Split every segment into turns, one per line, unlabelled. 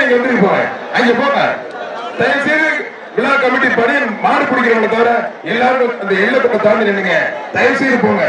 நீங்க எந்திரிக்க போங்க அங்க போங்க தயவு செய்து விழா கமிட்டி படி மாடு பிடிக்கிறவங்களை தவிர எல்லாரும் அந்த எல்லை பக்கம் தாண்டி நின்னுங்க தயவு செய்து போங்க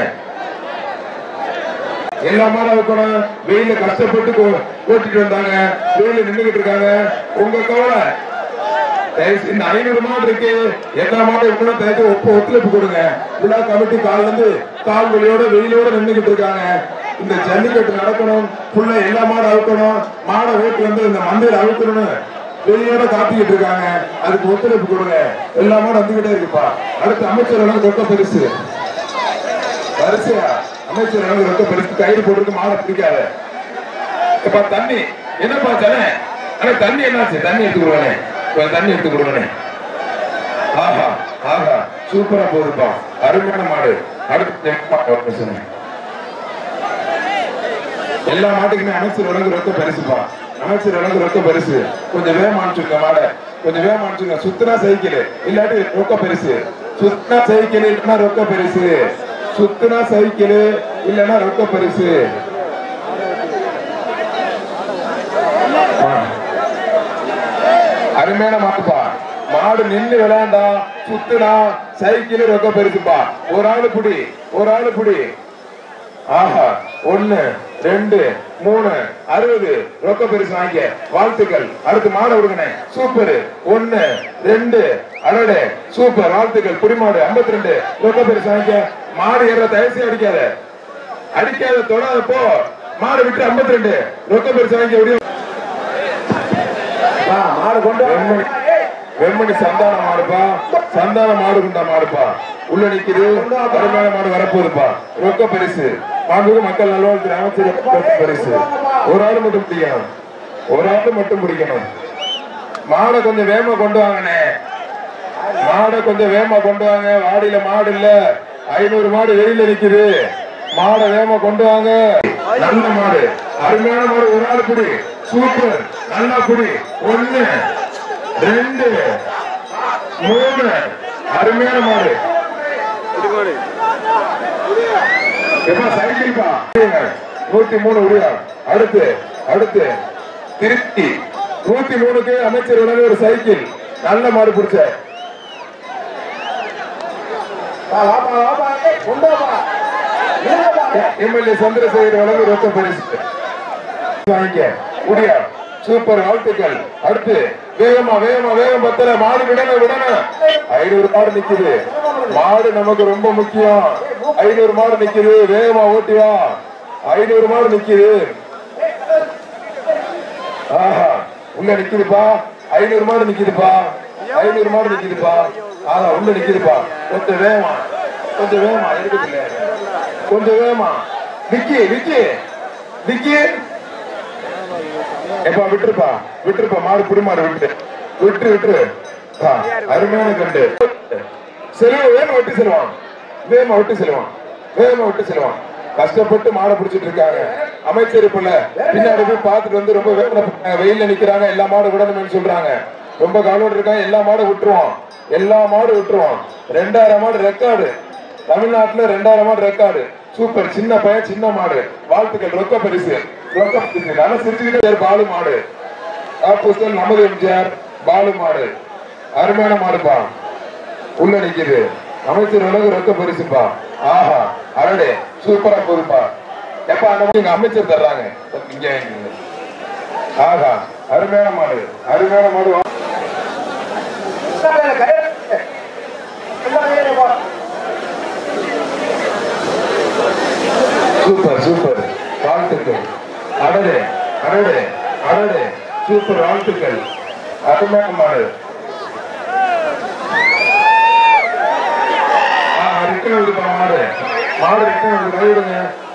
எல்லா மாடும் இருக்கணும் வெயில கஷ்டப்பட்டு கோ- ஓட்டிட்டு வந்தாங்க வெயில நின்னுகிட்டு இருக்காங்க உங்க கவலை தயவு செய்து இந்த ஐநூறு மாடு இருக்கு எல்லா மாடும் இருக்கணும் தயவு செய்து ஒப்பு ஒத்துழைப்பு கொடுங்க விழா கமிட்டி கால்ல இருந்து கால் வலியோட வெயிலோட நின்னுகிட்டு இருக்காங்க இந்த ஜல்லிக்கட்டு நடக்கணும் ஃபுல்லா எல்லா மாடும் அவுக்கணும் மாடை ஓட்டு வந்து இந்த மந்தையில அவுக்கணும்னு வெளியோட காத்திக்கிட்டு இருக்காங்க அதுக்கு ஒத்துழைப்பு கொடுங்க எல்லா மாடும் வந்துகிட்டே இருக்குப்பா அடுத்து அமைச்சர் எல்லாம் ரொக்க பெருசு வரிசையா அமைச்சர் எல்லாம் ரொக்க பெருசு கயிறு போட்டுருக்கு மாடை பிடிக்காத இப்ப தண்ணி என்னப்பா ஜன ஆனா தண்ணி என்னாச்சு தண்ணி எடுத்து கொடுவானே கொஞ்சம் தண்ணி எடுத்து கொடுவானே ஆஹா ஆஹா சூப்பரா போகுதுப்பா அருமையான மாடு அடுத்து மாடு ஒரு நிமிஷம். எல்லா மாட்டுக்குமே அமைச்சர் வழங்கு ரொக்க பரிசுப்பா அமைச்சர் வழங்கு ரொக்க பரிசு கொஞ்சம் வேகமா அனுப்பிச்சுங்க மாடை கொஞ்சம் வேகமா அனுப்பிச்சுங்க சுத்தினா சைக்கிள் இல்லாட்டி ரொக்க பரிசு சுத்தினா சைக்கிள் இல்லைன்னா ரொக்க பரிசு சுத்தினா சைக்கிள் இல்லைன்னா ரொக்க பரிசு ஆ. அருமையான மாடுப்பா மாடு நின்னு விளையாண்டா சுத்துனா சைக்கிள் ரொக்க பரிசுப்பா ஒரு ஆளு புடி ஒரு ஆளு புடி ஆஹா ஒண்ணு ரெண்டு மூணு அறுபது ரொக்க பரிசு வாங்கிக்க வாழ்த்துக்கள் அடுத்து மாடை விடுங்கண்ணே சூப்பர் ஒண்ணு ரெண்டு அடடே சூப்பர் வாழ்த்துக்கள் புடிமாடு 52 ரெண்டு ரொக்க பரிசு வாங்கிக்க மாடு ஏற தயவுசெய்து அடிக்காத அடிக்காத தொடாத போ மாடு விட்டு 52 ரெண்டு ரொக்க பரிசு வாங்கிக்க முடியும்
மாடு கொண்டு வா.
வெம்மணி வெம்மணி சந்தான மாடுப்பா சந்தான மாடு குண்டா மாடுப்பா உள்ள நிக்குது அருமையான மாடு வரப்போகுதுப்பா ரொக்க பரிசு மாண்புக்கு மக்கள் நல்வாழ்வுத்துறை அமைச்சர் ரொக்க பரிசு ஒரு ஆள் மட்டும் பிடிக்கணும் ஒரு ஆள் மட்டும் பிடிக்கணும் மாடை கொஞ்சம் வேகமா கொண்டு வாங்கண்ணே மாடை கொஞ்சம் வேகமா கொண்டு வாங்க வாடியில மாடு இல்ல ஐநூறு மாடு வெளியில நிக்குது மாடை வேகமா கொண்டு வாங்க நல்ல மாடு அருமையான மாடு ஒரு ஆள் புடி சூப்பர் நல்லா புடி ஒண்ணு ரெண்டு மூணு அருமையான மாடு எப்பா சைக்கிள்பா நூத்தி மூணு உரியா அடுத்து அடுத்து திருப்தி நூத்தி மூணுக்கு அமைச்சர் உடனே ஒரு சைக்கிள் நல்ல மாடு பிடிச்ச
வா, வாப்பா, வாப்பா, ஏய், கொண்டு வாப்பா. இல்லப்பா.
எம்எல்ஏ சந்திரசேகர் வழங்கு ரொக்க பரிசு வாங்கிக்க முடியா சூப்பர் வாழ்த்துக்கள் அடுத்து வேகமா வேகமா வேகம் பத்தல மாடு விடணும் விடணும் ஐநூறு மாடு நிக்குது மாடு நமக்கு ரொம்ப முக்கியம் ஐநூறு மாடு நிக்குது வேகமா ஓட்டி வா ஐநூறு மாடு நிக்குது ஆஹா உள்ள நிக்குதுப்பா ஐநூறு மாடு நிக்குதுப்பா ஐநூறு மாடு நிக்குதுப்பா ஆஹா உள்ள நிக்குதுப்பா கொஞ்சம் வேகமா கொஞ்சம் வேகமா இருக்குது கொஞ்சம் வேகமா விக்கி விக்கி விக்கி எப்பா விட்டுருப்பா விட்டுருப்பா மாடு புடி மாடு விட்டு விட்டு விட்டுரு ஆ, அருமையான கண்டு செல்வ வேகமா விட்டு செல்வான் வேகமா விட்டு செல்வான் வேகமா விட்டு செல்வான் கஷ்டப்பட்டு மாடை பிடிச்சிட்டு இருக்காங்க அமைச்சர் இப்ப பின்னாடி போய் பார்த்துட்டு வந்து ரொம்ப வேதனை வெயில்ல நிக்கிறாங்க எல்லா மாடு விடணும்னு சொல்றாங்க ரொம்ப கவலையோட இருக்காங்க எல்லா மாடும் விட்டுருவோம் எல்லா மாடும் விட்டுருவோம் ரெண்டாயிரம் மாடு ரெக்கார்டு தமிழ்நாட்டுல ரெண்டாயிரம் மாடு ரெக்கார்டு சூப்பர் சின்ன பையன் சின்ன மாடு வாழ்த்துக்கள் ரொக்க பரிசு ரொக்க பரிசு நல்லா சிரிச்சுக்கிட்டே பாலு மாடு ஆப்போசிட் நமது எம்ஜிஆர் பாலு மாடு அருமையான மாடுப்பா உள்ள நிக்குது அமைச்சர் உலக ரொக்க பரிசுப்பா ஆஹா அடடே சூப்பரா போகுதுப்பா எப்ப அந்த எங்க அமைச்சர் தர்றாங்க இங்க இங்க. ஆஹா அருமையான மாடு அருமையான மாடு வா.
இந்தாங்க, கையில. இந்தாங்க, கையில போ.
சூப்பர் சூப்பர் வாழ்த்துக்கள் அடடே அடடே அடடே சூப்பர் வாழ்த்துக்கள் அருமையான மாடு ஆ, ரிட்டன் விடுப்பா மாடு மாடு ரிட்டன் விடு கை விடுங்க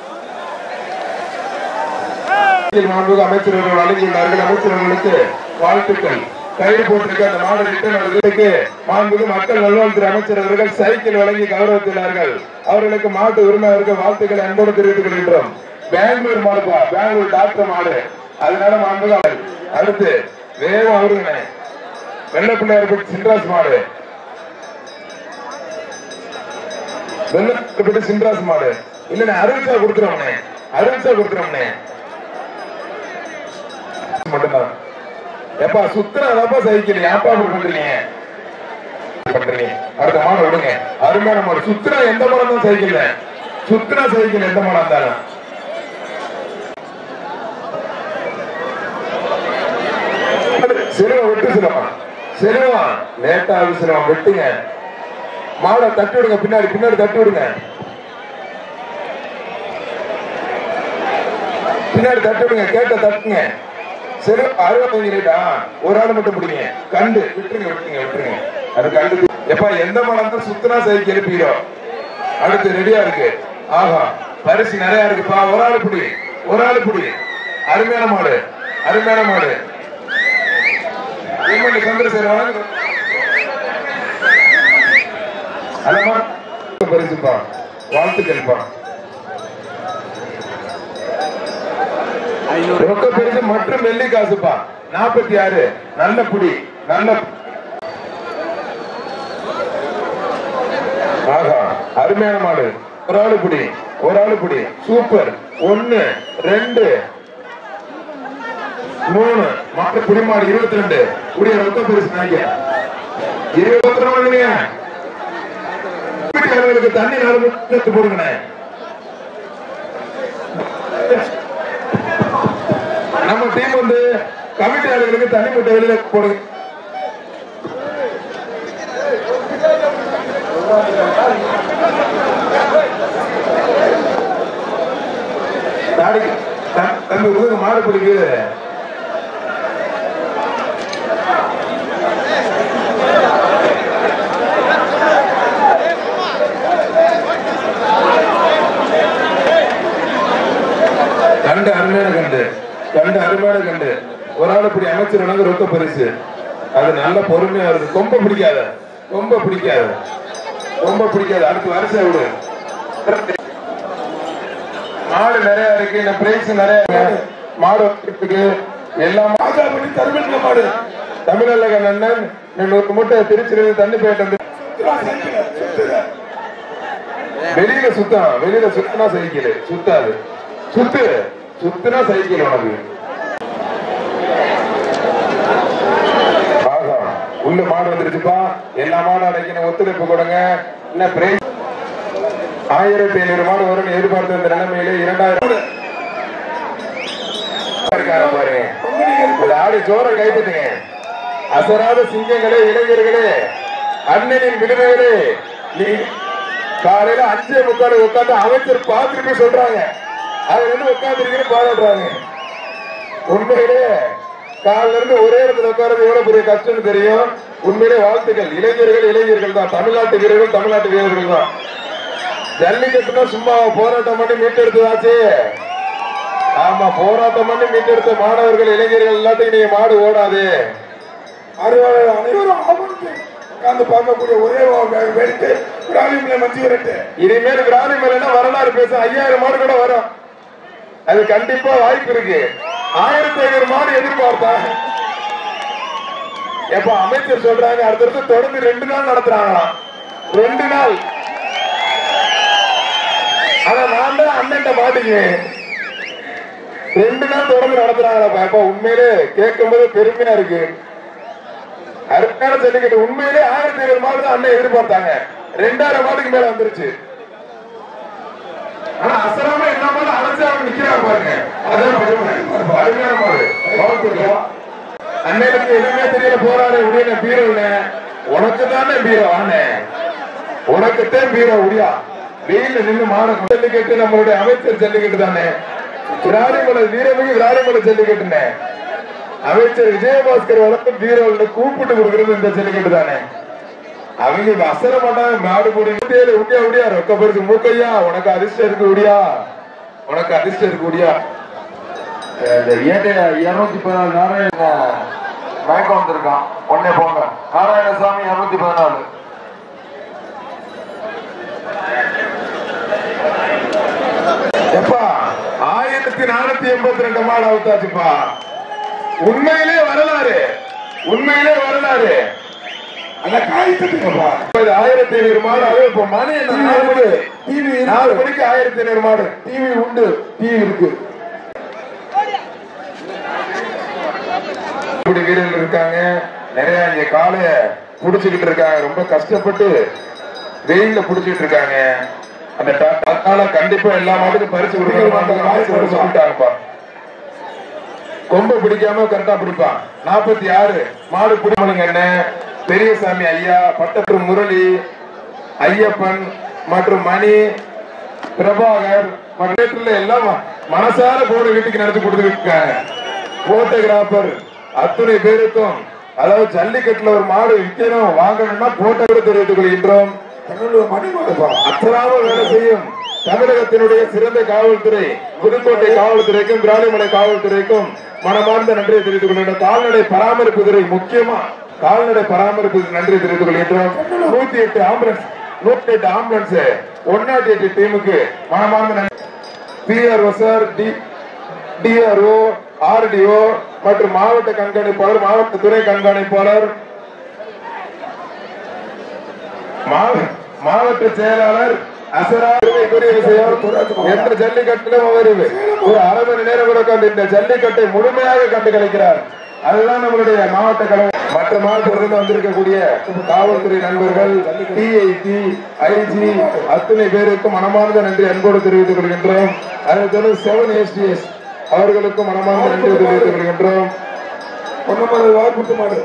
மாண்புக்கு அமைச்சர்கள் வழங்கியுள்ளார்கள் அமைச்சர்களுக்கு வாழ்த்துக்கள் கைது போட்டிருக்க அந்த மாடு ரிட்டன் அவர்களுக்கு மாண்புக்கு மக்கள் நல்வாழ்வுத்துறை அமைச்சர் அவர்கள் சைக்கிள் வழங்கி கௌரவித்துள்ளார்கள் அவர்களுக்கு மாட்டு உரிமையாளருக்கு வாழ்த்துக்களை அன்போடு தெரிவித்துக் கொள்கின்றோம் பெங்களூர் மாடுப்பா பெங்களூர் டாக்டர் மாடு அதனால மாண்புக்கு அவர். அடுத்து வேகம் அவருங்கண்ணே வெள்ளை பிள்ளையார் சின்ராஸ் மாடு வெள்ளப்பட்டு சின்ராஸ் மாடு இல்லண்ணே அருள்சா கொடுத்துருவோம்ண்ணே அருள்சா கொடுத்துருவோம்ண்ணே மட்டும்தான் எப்பா சுத்துறாதாப்பா சைக்கிள் ஏன்ப்பா இப்படி பண்றீங்க பண்றீங்க அடுத்த மாடு விடுங்க அருமையான மாடு சுத்துனா எந்த மாடம் தான் சைக்கிள் சுத்துனா சைக்கிள் எந்த மாடம் இருந்தாலும் சிறுவன் விட்டு சிறுவன் சிறுவன் லேட்டா ஆகுது சிறுவன் வெட்டுங்க மாடை தட்டி விடுங்க பின்னாடி பின்னாடி தட்டி விடுங்க பின்னாடி தட்டி விடுங்க கேட்ட தட்டுங்க சரி அறுபத்தஞ்சு ரேட்டா ஒரு ஆள் மட்டும் பிடிங்க கண்டு விட்டுருங்க விட்டுருங்க விட்டுருங்க அது கண்டு எப்பா எந்த மனம் தான் சுத்தினா சைக்கு எழுப்பிடும் அடுத்து ரெடியா இருக்கு ஆஹா பரிசு நிறைய இருக்குப்பா ஒரு ஆள் பிடி ஒரு ஆள் பிடி அருமையான மாடு அருமையான மாடு எம்எல்ஏ சந்திரசேகர் அலமா பரிசுப்பா வாழ்த்துக்கள்ப்பா ரொக்க பரிசு மற்றும் வெள்ளி காசுப்பா நாற்பத்தி ஆறு நல்ல புடி நல்ல ஆஹா அருமையான மாடு ஒரு ஆளு புடி ஒரு ஆளு புடி சூப்பர் ஒன்னு ரெண்டு மூணு மாட்டு புடி மாடு இருபத்தி ரெண்டு புடிய ரொக்க பரிசு நாய்க்க இருபத்தி ரெண்டு வீட்டுக்காரர்களுக்கு தண்ணி நாலு முட்டு போடுங்கண்ணே நம்ம டீம் வந்து கமிட்டி ஆளுகளுக்கு தண்ணி முட்டை வெளியில போடுங்க தாடி த- தம்பி உங்களுக்கு மாடு பிடிக்குது கண்டு அருமையான கண்டு கண்டு அருமையான கண்டு ஒரு ஆள் இப்படி அமைச்சர் வழங்க ரொக்க பரிசு அது நல்ல பொறுமையா இருக்கு ரொம்ப பிடிக்காத ரொம்ப பிடிக்காத ரொம்ப பிடிக்காது அடுத்து வரிசை விடு மாடு நிறைய இருக்கு இந்த பிரைஸ் நிறைய இருக்கு. மாடு இருக்கு எல்லாம் மாதா பண்ணி தருமங்க மாடு தமிழக அண்ணன் நூறு மூட்டை திருச்சிருந்து தண்ணி போயிட்டு வந்து வெளியில சுத்தம் வெளியில சுத்தினா சைக்கிள் சுத்தாது சுத்து சுத்துனா சைக்கிள் உனக்கு ஆஹா உள்ள மாடு வந்துருச்சுப்பா எல்லா மாடும் அடைக்கணும் ஒத்துழைப்பு கொடுங்க என்ன பிரேக் ஆயிரத்தி ஐநூறு மாடு வரும்னு எதிர்பார்த்த இந்த நிலைமையில இரண்டாயிரம் இருக்காங்க பாருங்க இந்த ஆடு ஜோர கைப்பற்றுங்க அசராத சிங்கங்களே இளைஞர்களே அண்ணனின் விடுதலைகளே நீ காலையில அஞ்சே முக்காடு உட்காந்து அமைச்சர் பார்த்துட்டு போய் சொல்றாங்க அதுல இருந்து உட்காந்துருக்கீங்கன்னு பாராட்டுறாங்க உண்மையிலே காலில இருந்து ஒரே இடத்துல உட்கார்றது எவ்வளவு பெரிய கஷ்டம்னு தெரியும் உண்மையிலே வாழ்த்துக்கள் இளைஞர்கள் இளைஞர்கள் தான் தமிழ்நாட்டு வீரர்கள் தமிழ்நாட்டு வீரர்கள் தான் ஜல்லிக்கட்டுனா சும்மா போராட்டம் பண்ணி மீட்டெடுத்ததாச்சு ஆமா போராட்டம் பண்ணி மீட்டெடுத்த மாணவர்கள் இளைஞர்கள் எல்லாத்தையும் நீங்க மாடு ஓடாது
அறுபது அனைவரும் அமர்ந்து உட்கார்ந்து பார்க்கக்கூடிய ஒரே ஒரு வேடிக்கை விராலிமலை மஞ்சி விரட்டு
இனிமேல் கிராமி மேல வரலாறு பேச ஐயாயிரம் மாடு கூட வரும் அது கண்டிப்பா வாய்ப்பு இருக்கு ஆயிரத்தி ஐநூறு மாடு எதிர்பார்த்தா எப்ப அமைச்சர் சொல்றாங்க அடுத்தடுத்து தொடர்ந்து ரெண்டு நாள் நடத்துறாங்களாம் ரெண்டு நாள் ஆனா நான் தான் அண்ணன்ட்ட மாட்டேங்குவேன் ரெண்டு நாள் தொடர்ந்து நடத்துறாங்களா எப்ப உண்மையிலே கேட்கும் போது பெருமையா இருக்கு அருமையான ஜல்லிக்கட்டு உண்மையிலே ஆயிரத்தி ஐநூறு மாடு தான் அண்ணன் எதிர்பார்த்தாங்க ரெண்டாயிரம் மாட்டுக்கு மேல வந்துருச்சு ஆனா அசராம என்ன மாடு அழைச்சு அவங்க நிக்கிறாங்க பாருங்க அதான் பெருமை. அருமையான மாடு வாழ்த்துக்கள். அண்ணனுக்கு எதுவுமே தெரியல போறாரு உடைய பீரோல உனக்கு தானே பீரோ ஆனே உனக்குத்தான் பீரோ உடியா வெயில நின்று மாட ஜல்லிக்கட்டு நம்மளுடைய அமைச்சர் ஜல்லிக்கட்டு தானே விராடிமலை வீரமிகு விராடிமலை ஜல்லிக்கட்டுனே அமைச்சர் விஜயபாஸ்கர் வளர்த்து பீரோல கூப்பிட்டு கொடுக்கறது இந்த ஜல்லிக்கட்டு தானே அவங்க இப்ப அசர மாட்டாங்க மாடு போடி உண்டியா உண்டியா உடியா ரொக்க பரிசு மூக்கையா உனக்கு அதிர்ஷ்டம் இருக்கு உடியா உனக்கு அதிர்ஷ்டம் இருக்கு உடியா
இந்த ஏட்டை இருநூத்தி பதினாலு நாராயண மயக்கம் வந்திருக்கான் உடனே போங்க நாராயணசாமி இருநூத்தி பதினாலு
எப்பா ஆயிரத்தி நானூத்தி எண்பத்தி ரெண்டு மாடு அவுத்தாச்சுப்பா உண்மையிலே வரலாறு உண்மையிலே வரலாறு
அந்த காய்ச்சட்டுங்கப்பா
இது ஆயிரத்தி ஐநூறு மாடு அது இப்ப மணி என்ன நாலு மணி
டிவி
நாலு மணிக்கு ஆயிரத்தி ஐநூறு மாடு
டிவி உண்டு டிவி இருக்கு
இப்படி வீரர்கள் இருக்காங்க நிறைய இங்க காலைய புடிச்சுக்கிட்டு இருக்காங்க ரொம்ப கஷ்டப்பட்டு வெயில்ல புடிச்சுக்கிட்டு இருக்காங்க அந்த ட- அதனால கண்டிப்பா எல்லா மாட்டுக்கும் பரிசு கொடுக்கணும் சொல்லிட்டாங்கப்பா கொம்ப பிடிக்காம கரெக்டா பிடிப்பான் நாற்பத்தி ஆறு மாடு பிடிமலுங்க என்ன பெரியசாமி ஐயா பட்டத்து முரளி ஐயப்பன் மற்றும் மணி பிரபாகர் மற்றும் எல்லாம் மனசார போன வீட்டுக்கு நடத்தி கொடுத்துட்டு இருக்காங்க போட்டோகிராஃபர் அத்தனை பேருக்கும் அதாவது ஜல்லிக்கட்டுல ஒரு மாடு விற்கணும் வாங்கணும்னா போட்டோ கூட தெரிவித்துக் கொள்கின்றோம் அத்தனாம வேலை செய்யும் தமிழகத்தினுடைய சிறந்த காவல்துறை புதுக்கோட்டை காவல்துறைக்கும் விராலிமலை காவல்துறைக்கும் மனமார்ந்த நன்றியை தெரிவித்துக் கொள்கின்றோம் கால்நடை பராமரிப்பு துறை முக்கியமா கால்நடை பராமரிப்பு நன்றி தெரிவித்துக் கொள்கின்றோம் நூத்தி எட்டு ஆம்புலன்ஸ் நூத்தி எட்டு ஆம்புலன்ஸ் ஒன் நாட் எட்டு டீமுக்கு மனமார்ந்த நன்றி PRO sir D DRO RDO மற்றும் மாவட்ட கண்காணிப்பாளர் மாவட்ட துணை கண்காணிப்பாளர் மாவ- மாவட்ட செயலாளர் அசராவுக்குரிய விஷயம் எந்த ஜல்லிக்கட்டிலும் அவர் ஒரு அரை மணி நேரம் கூட கண்டு இந்த ஜல்லிக்கட்டை முழுமையாக கண்டு கழிக்கிறார் அதுதான் நம்மளுடைய மாவட்ட கழகம் மற்ற மாவட்டத்திலிருந்து வந்திருக்கக்கூடிய காவல்துறை நண்பர்கள் டிஐடி ஐஜி அத்தனை பேருக்கும் மனமார்ந்த நன்றி அன்போடு தெரிவித்துக் கொள்கின்றோம் அதை தொடர்ந்து செவன் எஸ்டிஎஸ் அவர்களுக்கும் மனமார்ந்த நன்றி தெரிவித்துக் கொள்கின்றோம் பொன்னமலை வாக்குட்டு மாடு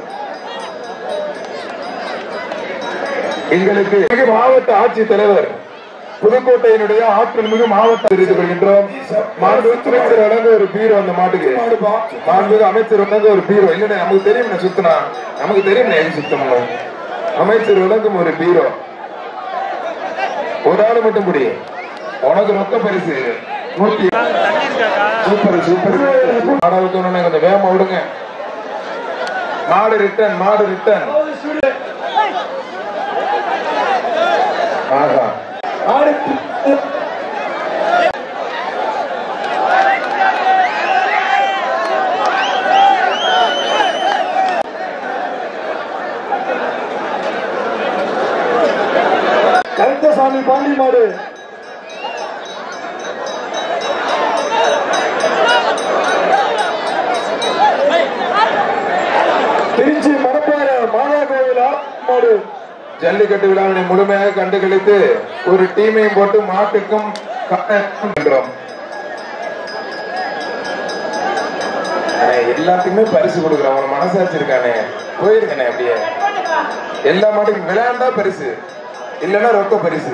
எங்களுக்கு மிகு மாவட்ட ஆட்சித்தலைவர் புதுக்கோட்டையினுடைய ஆற்றல் மிகு மாவட்ட தெரிவித்துக் கொள்கின்றோம் மாண்பு அமைச்சர் வழங்க ஒரு பீரோ அந்த மாட்டுக்கு மாண்புமிகு அமைச்சர் வழங்க ஒரு பீரோ இல்லைண்ணே நமக்கு தெரியும் நான் சுத்தினா நமக்கு தெரியும் எது சுத்தம் அமைச்சர் வழங்கும் ஒரு பீரோ ஒரு ஆள் மட்டும் முடி உனக்கு ரொக்க பரிசு நூத்தி சூப்பர் சூப்பர் மாடாவுக்கு ஒண்ணு கொஞ்சம் வேகமா விடுங்க மாடு ரிட்டர்ன் மாடு ரிட்டர்ன் ஆஹா
கருத்தசாமி பாண்டி மாடு திருச்சி மணப்பாறை மாதா கோவில் மாடு
ஜல்லிக்கட்டு விழாவினை முழுமையாக கண்டுகளித்து ஒரு டீமையும் போட்டு மாட்டுக்கும் காளைக்கும் வென்றோம். அண்ணே, எல்லாத்துக்குமே பரிசு கொடுக்குறோம் அவன் மனசாட்சி இருக்கானே போயிருக்கனே அப்படியே எல்லா மாட்டுக்கும் விளையாண்டா பரிசு இல்லைன்னா ரொக்க பரிசு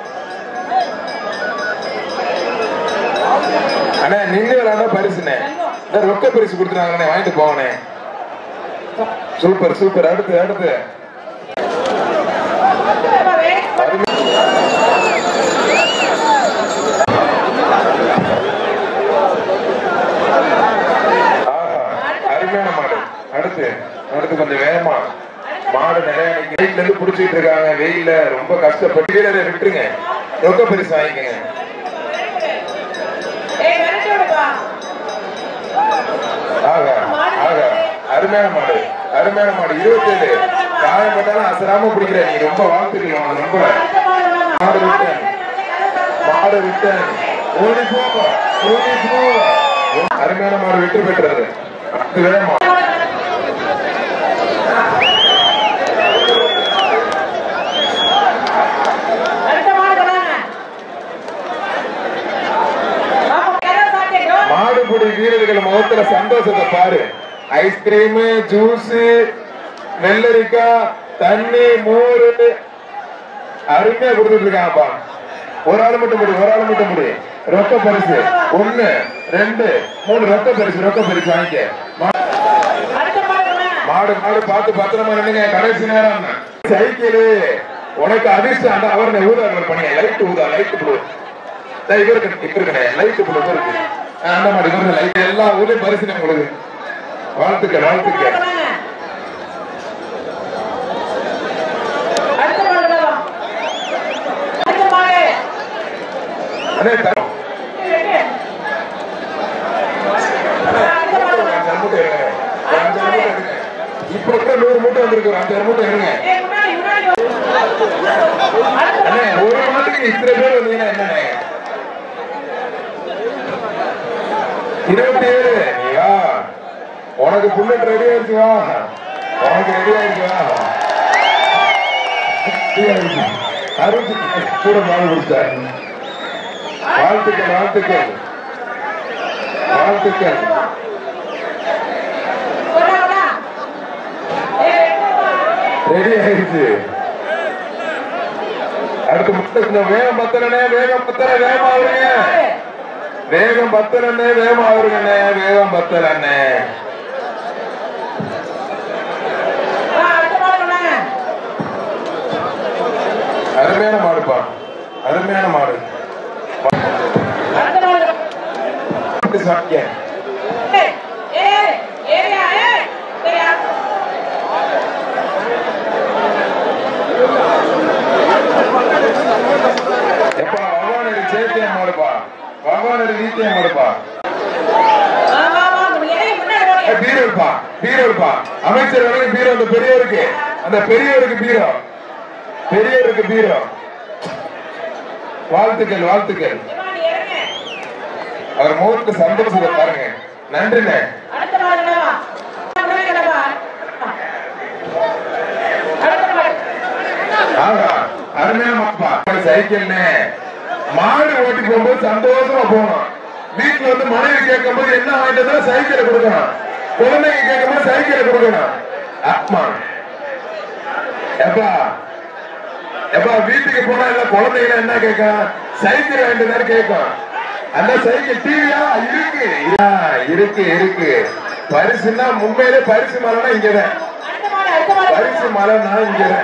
அண்ணே நின்று விளையாண்டா பரிசுண்ணே இந்த ரொக்க பரிசு கொடுத்துருவாங்கண்ணே வாங்கிட்டு போவனே சூப்பர் சூப்பர் அடுத்து அடுத்து ஆஹா, அருமையான மாடு அடுத்து அடுத்து கொஞ்சம் வேகமா மாடு நிறைய வீட்டுல இருந்து புடிச்சிட்டு இருக்காங்க வெயில்ல ரொம்ப கஷ்டப்பட்டு வீரரை விட்டுருங்க ரொக்க பரிசு வாங்கிக்கங்க ஆகா ஆகா அருமையான மாடு அருமையான மாடு இருபத்தி ஏழு காயப்பட்டாலும் அசராம பிடிக்கிற நீ ரொம்ப வாழ்த்துக்கலாம் உனக்கு ரொம்ப மாடு ரிட்டர்ன் மாடு ரிட்டர்ன் ஓடி போ ஓடி போ அருமையான மாடு வெற்றி பெற்றது அடுத்து வேகமா மாடுபிடி வீரர்கள் முகத்துல சந்தோஷத்தை பாரு ஐஸ்கிரீம் ஜூஸ் வெள்ளரிக்காய் தண்ணி மோர் அருமையா கொடுத்துட்டு இருக்காங்கப்பா ஒரு ஆள் மட்டும் முடி ஒரு ஆள் மட்டும் முடி ரொக்க பரிசு ஒண்ணு ரெண்டு மூணு ரொக்க பரிசு ரொக்க பரிசு வாங்கிக்க மா- மாடு மாடு பார்த்து பத்திரமா நின்னுங்க கடைசி நேரம் சைக்கிள் உனக்கு அதிர்ஷ்டம் அந்த அவர் ஊதா கலர் பண்ணிய லைட் ஊதா லைட் ப்ளூ இவருக்கு இவருக்கண்ணே லைட் ப்ளூ இருக்கு ஆ, அந்த மாதிரி இவருக்கு லைட் எல்லா ஊர்லயும் பரிசு உங்களுக்கு வாழ்த்துக்கள் வாழ்த்துக்கள் அண்ணே தரம் அஞ்சாறு மூட்டை எடுங்க. ஒரு அஞ்சாறு மூட்டை எடுங்க. இப்ப கூட நூறு மூட்டை வந்திருக்கு ஒரு அஞ்சாறு மூட்டை எடுங்க அண்ணே ஒரு மாட்டுக்கு இத்தனை பேர் வந்தீங்கன்னா என்னண்ணே இருபத்தி ஏழு ஐயா உனக்கு புல்லட் ரெடி ஆயிடுச்சு வா உனக்கு ரெடி ஆயிடுச்சு வா ரெடி ஆயிடுச்சு அறுபத்தி கூட பால் கொடுத்தார் வாழ்த்துக்கள் வாழ்த்துக்கள் வாழ்த்துக்கள் ரெடி ஆயிடுச்சு அடுத்து முட்டை வேகம் பத்தனே வேகம் பத்தன வேகமா வருங்க வேகம் பத்தனே வேகமா வருங்கண்ணே வேகம் பத்தனே அருமையான மாடுப்பா அருமையான மாடு மாட்டு சாக்கியம் எப்பா பகவானுக்கு சேத்தியம் மாடுப்பா பகவானுக்கு நீத்தியம் மாடுப்பா ஏய், பீரோ இருப்பா பீரோ இருப்பா அமைச்சர் வரைக்கும் பீரோ அந்த பெரியவருக்கு அந்த பெரியவருக்கு பீரோ பெரியவருக்கு பீரோ வாழ்த்துக்கள் வாழ்த்துக்கள் அவர் முகத்துக்கு சந்தோஷத்தை பாருங்க நன்றிண்ணே ஆகா அருமையான மாப்பா சைக்கிள்னே மாடு ஓட்டி போகும்போது சந்தோஷமா போகணும் வீட்டுல வந்து மனைவி கேட்கும் போது என்ன வாங்கிட்டு வந்தா சைக்கிளை கொடுக்கணும் குழந்தைங்க கேட்கும் போது சைக்கிளை கொடுக்கணும் ஆமா எப்பா எப்பா வீட்டுக்கு போனா இல்ல குழந்தைங்க என்ன கேட்கும் சைக்கிள் வாங்கிட்டு கேட்கும் அந்த சைக்கிள் டிவியா இருக்கு ஆ, இருக்கு இருக்கு பரிசுன்னா உண்மையிலே பரிசு மலைனா இங்கதான் பரிசு மலைனா இங்கதான்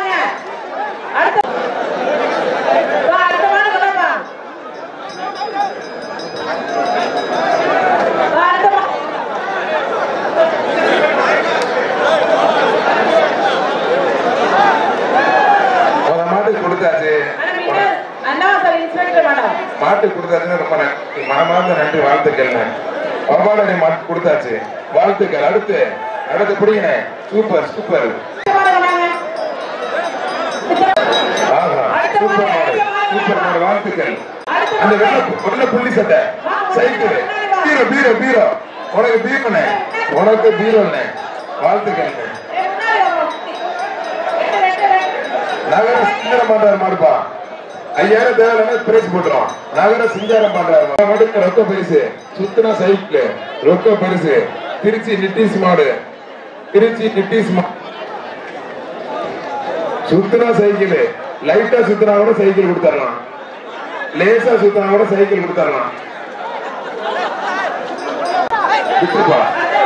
ஒரு மாட்டுக்கு கொடுத்தாச்சு மாட்டுக்கு கொடுத்தாச்சுன்னா ரொம்ப நன்றி. மனமார்ந்த நன்றி வாழ்த்துக்கள் பவாடனை மாட்டு கொடுத்தாச்சு வாழ்த்துக்கள் அடுத்து அடுத்து பிடிங்க சூப்பர் சூப்பர் ஆஹா சூப்பர் மாடு சூப்பர் மாடு வாழ்த்துக்கள் அந்த வெள்ள வெள்ள புள்ளி சட்டை சைக்கிள் பீரோ பீரோ பீரோ உனக்கு பீரோண்ணே உனக்கு பீரோண்ணே வாழ்த்துக்கள் நகர சிங்காரம் பண்றாரு மாடுப்பா ஐயாயிரம் தேவையான பிரைஸ் போட்டுரும் நகர சிங்காரம் பண்றாரு மாடுக்கு ரொக்க பரிசு சுத்தினா சைக்கிள் ரொக்க பரிசு திருச்சி நிட்டிஸ் மாடு திருச்சி நிட்டிஸ் மாடு சுத்தினா சைக்கிள் லைட்டா சுத்தினா கூட சைக்கிள் கொடுத்துடலாம் லேசா சுத்தினா கூட சைக்கிள் கொடுத்துடலாம் விட்டுப்பா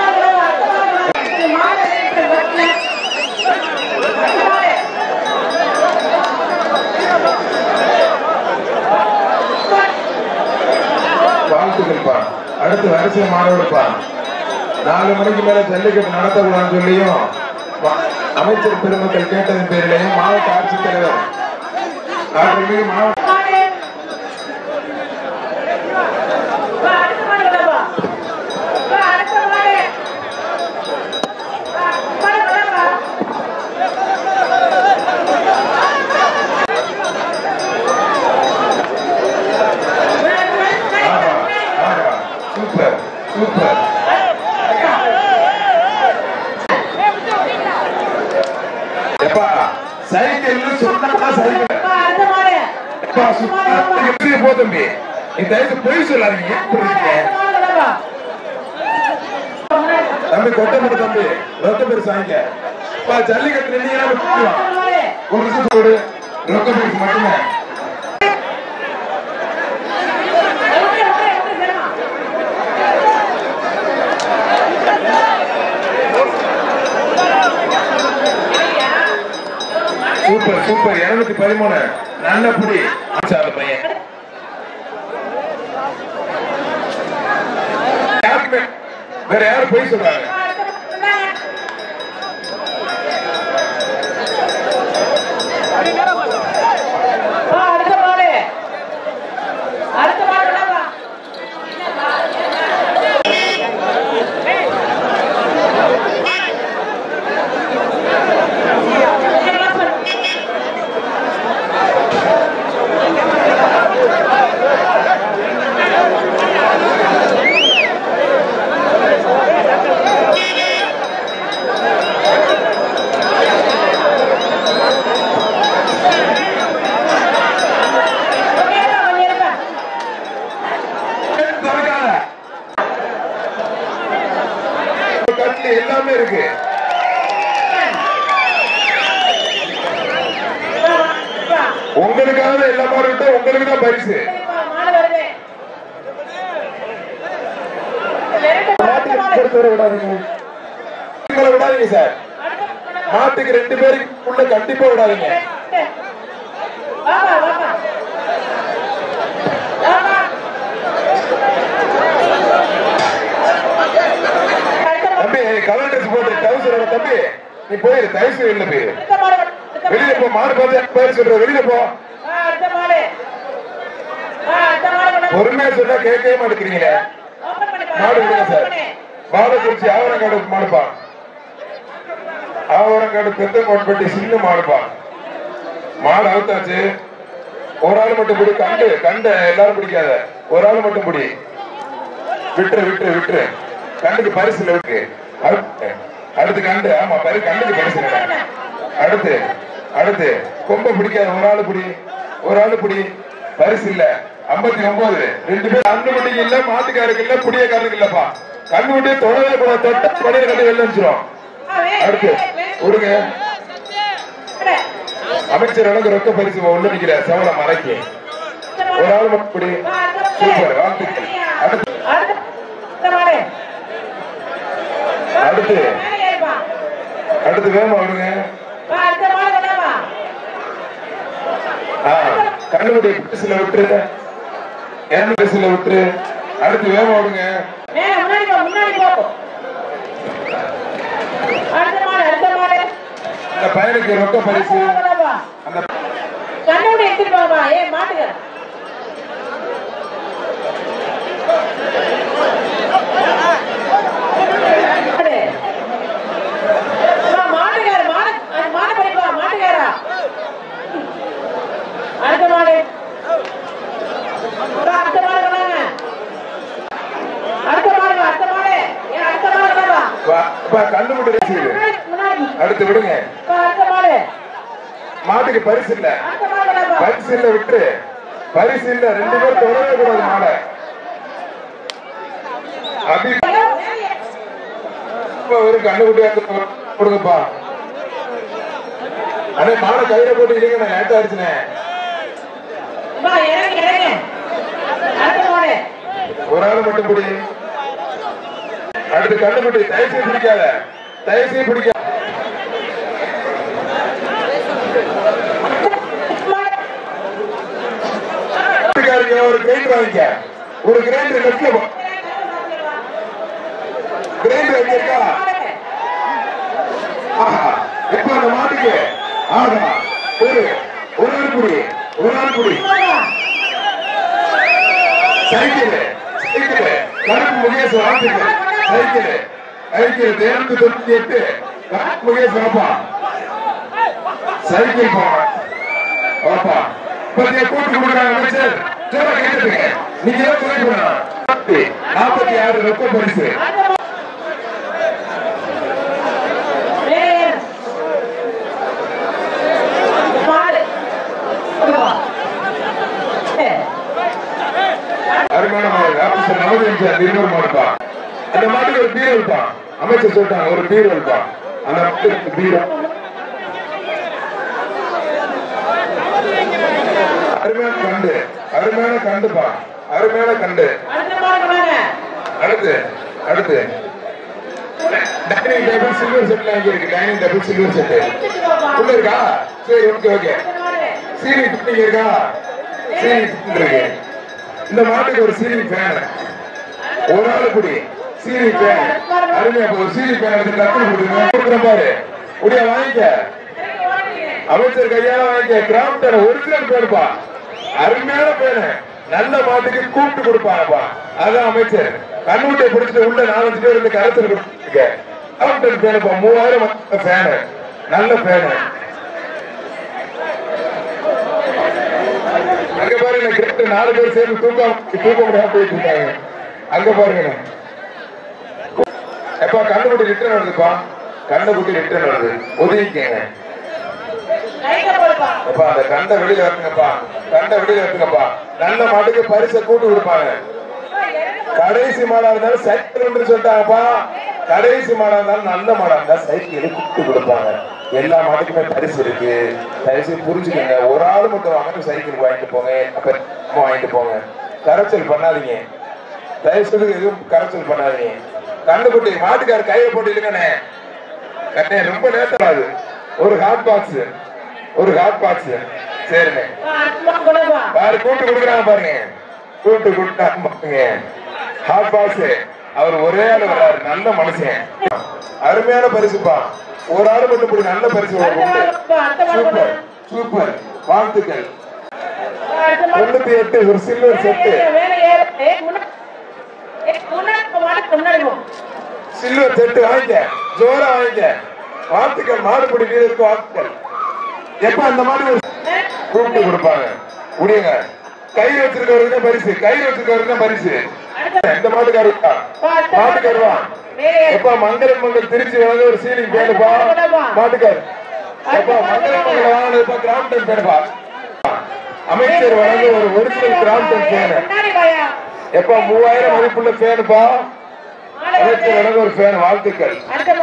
வாழ்த்துக்கள்ப்பா அடுத்து வரிசை மாணவர்ப்பா நாலு மணிக்கு மேல ஜல்லிக்கட்டு நடத்தக்கூடாதுன்னு சொல்லியும் வ- அமைச்சர் பெருமக்கள் கேட்டதன் பேரிலையும் மாவட்ட ஆட்சித்தலைவர் ஆட்சித்தலைவர் மாவட்ட ஆஹா, ஆஹா, சூப்பர் சூப்பர் எப்பா சைக்கிள் சொன்னா சைக்கிள் எப்பா சுத்தா எப்படி போ தம்பி நீ தயவு பொய் சொல்லாதீங்க எப்படி இருக்கீங்க தம்பி கொட்டப்பட்ட தம்பி ரொக்க பேர் சாய்ங்க அப்பா ஜல்லிக்கட்டு நின்னீங்கன்னா விட்டுருவான் ஒரு நிமிஷம் போடு ரொக்க பேருக்கு மட்டுமே சூப்பர் சூப்பர் இருநூத்தி பதிமூணு நல்ல புடி ஆச்சா அந்த பையன் யாருக்குமே வேற யாரும் போய் சொல்றாங்க மாடு விட்டு உங்களுக்கு தான் பரிசு
மாடு வருது
மாட்டுக்கு கொடுத்து வர விடாதீங்க
உங்களை விடாதீங்க சார் மாட்டுக்கு ரெண்டு பேருக்கு உள்ள கண்டிப்பா விடாதீங்க
வாப்பா வாப்பா வாப்பா
தம்பி கலர் ட்ரெஸ் போட்டு டவுசர் தம்பி நீ போயிரு தயவுசு வெளியில போயிரு
அடுத்த மாடு அடுத்த
வெளியில போ மாடு பார்த்து பேர் சொல்ற வெளியில போ
ஆ, அடுத்த மாடு ஆ, அடுத்த மாடு கொண்டு வா.
பொறுமையா சொன்னா கேட்கவே மாட்டேங்கிறீங்களே
ஓபன் பண்ணி பாரு.
மாடு விடுங்க
ஓபன்
சார்
பண்ணு.
பாலக்குறிச்சி ஆவரங்காடு மாடுப்பா ஆவரங்காடு பெத்தங்கோட்பட்டி சின்ன மாடுப்பா மாடு அவுத்தாச்சு ஒரு ஆள் மட்டும் பிடி கண்டு கண்ட எல்லாரும் பிடிக்காத ஒரு ஆள் மட்டும் பிடி விட்டுரு விட்டுரு விட்டுரு கண்டுக்கு பரிசு இல்ல இருக்கு அடுத்து அடுத்து கண்டு ஆமா பரி கண்டுக்கு பரிசு இல்ல அடுத்து அடுத்து கொம்ப பிடிக்காத ஒரு ஆளு பிடி ஒரு ஆளு பிடி பரிசு இல்ல ஐம்பத்தி ஒன்பது ரெண்டு பேரும் அண்ணு குட்டிக்கு இல்ல மாட்டுக்காருக்கு இல்ல புடியக்காரருக்கு இல்லப்பா கண்ணு குட்டி தொடவே கூட தொட்ட பணியில கட்டி வெளில வச்சிரும்
ஆ, வே,
அடுத்து
வே, வே.
விடுங்க
வே.
அமைச்சர் அளவுக்கு ரொக்க பரிசு உள்ள நிக்கிற செவல மறைக்கு
அடுத்த
ஒரு
மாடு.
ஆள் மட்டும் பிடி
வா, அடுத்த மாடு.
சூப்பர் வாழ்த்துக்கள் அடுத்து
அடுத்த அடுத்த மாடு.
அடுத்து.
மேலே ஏறுப்பா.
அடுத்து வேகமா விடுங்க
வா, அடுத்த மாடு கொண்டு வா.
ஆ, கண்ணுக்குட்டி பரிசுல விட்டுரு இரண்டு பரிசுல விட்டுரு அடுத்து வேகமா விடுங்க
மேலே முன்னாடி போ முன்னாடி போ அடுத்த மாடு அடுத்த மாடு
அந்த பையனுக்கு ரொக்க பரிசு
கொண்டு வா.
அந்த
கண்ணோட எடுத்துட்டு போவா ஏ மாட்டுக்க மாடு. அம்மா, மாட்டுக்கார மாடு அது மாடு படிப்பா மாட்டுக்காரா அடுத்த மாடு வா, அடுத்த மாடு கொண்டாங்க அடுத்த மாடு வா, அடுத்த மாடு ஏன் அடுத்த மாடு கொண்டு வா
வா- வா, கண்ணுக்குட்டி பரிசு இது.
முன்னாடி, முன்னாடி
அடுத்து விடுங்க
வா, அடுத்த மாடு
மாட்டுக்கு பரிசு இல்ல
அடுத்த மாடு கொண்டு வா
பரிசு இல்ல விட்டு பரிசு இல்ல ரெண்டு பேரும் தொடரவே கூடாது மாடை அபி இப்ப ஒரு கண்ணுக்குட்டியா கொடுங்கப்பா அண்ணே மாடை கையில போட்டு இருங்க நான் லேட்டா ஆயிடுச்சுனே
வா, இறங்கு, இறங்கு. அடுத்த மாடு.
ஒரு ஆள் மட்டும் பிடி அடுத்து கண்ணுக்குட்டி தயவு செய்து பிடிக்காத தயவு செய்து பிடிக்காத
மாடு.
வீட்டுக்காரங்க ஒரு கிரைண்டர் வாங்கிக்க ஒரு கிரைண்டர் லெஃப்ட்ல கிரைண்டர் எங்க இருக்கா
மாடு.
ஆஹா இப்ப அந்த மாட்டுக்கு ஆஹா ஒரு ஒரு ஆள் குடி ஒரு ஆள் குடி
மாடு.
சைக்கிள் சைக்கிள் கருப்பு முகேஷ் வாழ்த்துக்கள் சைக்கிள் சைக்கிள் தேர்ந்து தொண்ணூத்தி எட்டு கருப்பு முகேஷ் வாப்பா சைக்கிள் போவான் வாப்பா பத்திய கூட்டு கொடுக்குறாங்க அமைச்சர் சொல்ல கேட்டுருங்க நீங்க தான் சொல்லி கொடுங்க நாற்பத்தி ஆறு ரொக்க பரிசு
அடுத்த மாடு. மேலே ஏறு. மாடு. கொண்டு வா. ஏ.
அருமையான மாடு ஆபீசர் நமது சார் இருவர் மாடுப்பா அந்த மாட்டுக்கு ஒரு பீரோ இருப்பான் அமைச்சர் சொல்லிட்டாங்க ஒரு பீரோ இருப்பான் அந்த மாட்டுக்கு பீரோ அருமையான கண்டு அருமையான கண்டுப்பா அருமையான கண்டு
அடுத்த மாடு கொண்டாங்க.
அடுத்து அடுத்து டைனிங் டேபிள் சில்வர் செட்ல எங்க இருக்கு டைனிங் டேபிள் சில்வர் செட்
எடுத்துட்டு வாப்பா.
உள்ள இருக்கா சரி ஓகே ஓகே
அடுத்த மாடு.
சீனி டிப்பிங் இருக்கா சீனி டிப்பிங் இருக்கு இந்த மாட்டுக்கு ஒரு சீனி ஃபேன் ஒரு ஆளு குடி சீனி ஃபேன் அருமையா ஒரு சீனி ஃபேன் எடுத்து கத்து கொடுங்க கொடுக்குறேன் பாரு குடியா வாங்கிக்க
இறங்கி வாடிங்க.
அமைச்சர் கையால வாங்கிக்க கிராமத்தோட ஒரிஜினல் பேருப்பா அருமையான பேரு நல்ல மாட்டுக்கு கூப்பிட்டு கொடுப்பாங்கப்பா அதான் அமைச்சர் கண்ணூட்டை பிடிச்சிட்டு உள்ள நாலஞ்சு பேர் இருந்து கருத்து கொடுத்துருக்க கிராமத்தோட பேருப்பா மூவாயிரம் ஃபேனு நல்ல ஃபேனு அங்க பாருங்க கிரிக்கெட் நாலு பேர் சேர்ந்து தூக்க தூக்க முடியாம போயிட்டு இருக்காங்க அங்க பாருங்க எப்பா கண்ணுக்குட்டி ரிட்டர்ன் வருதுப்பா கண்ணுக்குட்டி ரிட்டர்ன் வருது ஒதுங்கிக்கங்க
லைட்டை போடுப்பா.
எப்பா அந்த கண்டை வெளியில வரணுங்கப்பா கண்டை வெளியில வரணுங்கப்பா நல்ல மாட்டுக்கு பரிசை கூட்டு கொடுப்பாங்க
அப்பா, இறங்குப்பா.
கடைசி மாடா இருந்தாலும் சைக்கிள் ஒன்று சொல்லிட்டாங்கப்பா
மேலே
கடைசி மாடா இருந்தாலும் நல்ல மாடா இருந்தா சைக்கிள் கூப்பிட்டு கொடுப்பாங்க எல்லா மாட்டுக்குமே பரிசு இருக்கு தயவுசெய்து புரிஞ்சுக்கோங்க ஒரு ஆள் மட்டும் வாங்க சைக்கிள் வாங்கிட்டு போங்க அப்ப அம்மா வாங்கிட்டு போங்க கரைச்சல் பண்ணாதீங்க தயவுசெய்து எதுவும் கரைச்சல் பண்ணாதீங்க கண்ணுக்குட்டி மாட்டுக்கார கையை போட்டு இல்லைங்கண்ணே கண்ணே ரொம்ப நேரம் ஆகுது ஒரு ஹாட் பாக்ஸ் ஒரு ஹாட் பாக்ஸ் சரிண்ணே பாரு கூட்டு கொடுக்குறாங்க பாருங்க கூட்டு கொடுத்தாங்க பாருங்க ஹாட் பாக்ஸ் அவர் ஒரே ஆள் வர்றாரு நல்ல மனுஷன் அருமையான பரிசுப்பா ஒரு ஆள் மட்டும் இப்படி நல்ல பரிசு சூப்பர் சூப்பர் வாழ்த்துக்கள் தொண்ணூத்தி எட்டு ஒரு சில்வர் செட்டு சில்வர் செட்டு வாங்கிக்க ஜோரா வாங்கிக்க வாழ்த்துக்கள் மாடுபிடி வீரருக்கு வாழ்த்துக்கள் எப்ப அந்த மாதிரி ஒரு கூப்பிட்டு கொடுப்பாங்க முடியுங்க கை வச்சிருக்கவருக்கு தான் பரிசு கை வச்சிருக்கவருக்கு தான் பரிசு இந்த மாட்டுக்காரருக்கா மாட்டுக்காரவா எப்பா மங்களம் மங்கல் திருச்சி வந்து ஒரு சீலிங் பேனுப்பா மாட்டுக்கார் எப்பா மங்களம் மங்கல் வாங்கினதுப்பா கிராம்டன் பேனுப்பா அமைச்சர் வழங்க ஒரு ஒரிஜினல் கிராம்டன் பேனு எப்பா மூவாயிரம் மதிப்புள்ள பேனுப்பா அமைச்சர் வழங்க ஒரு பேன் வாழ்த்துக்கள்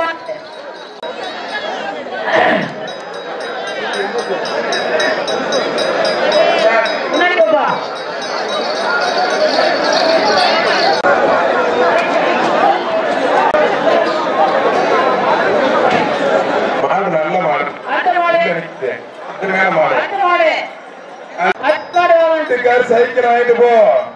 மாடு நல்ல மாடு அருமையான மாடு வீட்டுக்கார் சைக்கிள் வாங்கிட்டு போ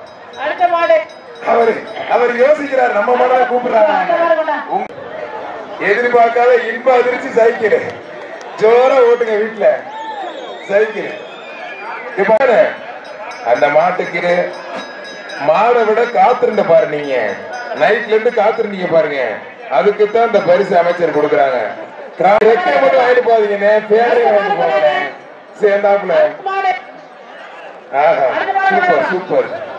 அவர் அவர் யோசிக்கிறார் நம்ம மாடா கூப்பிடுறாங்க உங்க- எதிர்பார்க்காத இன்ப அதிர்ச்சி சைக்கிள் ஜோரா ஓட்டுங்க வீட்டுல சைக்கிள் இப்ப பாரு, அந்த மாட்டுக்கு மாடை விட காத்திருந்த பாரு நீங்க நைட்ல இருந்து காத்திருந்தீங்க பாருங்க அதுக்கு தான் இந்த பரிசு அமைச்சர் கொடுக்குறாங்க கிரா- ரெக்கையை மட்டும் வாங்கிட்டு போதீங்கண்ணே பேரையும் வாங்கிட்டு போங்க சேர்ந்தாப்புல ஆஹா சூப்பர் சூப்பர்